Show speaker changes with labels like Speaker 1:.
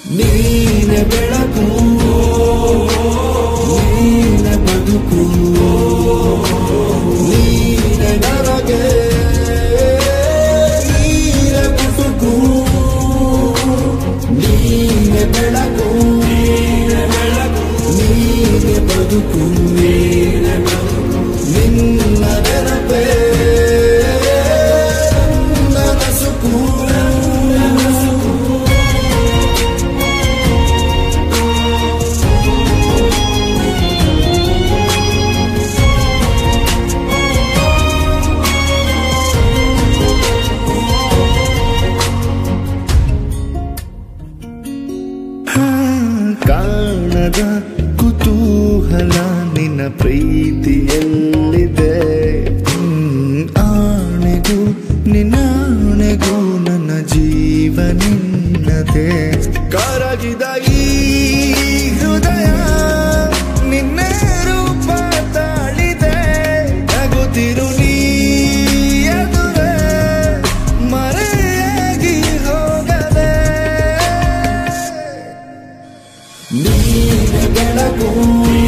Speaker 1: ನೀನೆ ಬೆಳಕು ನೀನೆ ಬದುಕು ನೀನೆ ನನಗೆ ನೀನೆ ಬದುಕು ನೀನೆ ಬೆಳಕು ನೀನೆ ಬೆಳಕು ನೀನೆ ಬದುಕು ನೀನೆ ಬದುಕು ನಿನ್ನ ನೆನಪೇ ನನ್ನ ಸುಕು
Speaker 2: ಕಾಣದ ಕುತೂಹಲ ನಿನ್ನ ಪ್ರೀತಿಯಲ್ಲಿದೆ ಹ್ಮ್, ಆಣೆಗೂ ನಿನ್ನಾಣೆಗೂ ನನ್ನ ಜೀವ ನಿನ್ನದೆ
Speaker 1: ಕರಗಿದ ಈ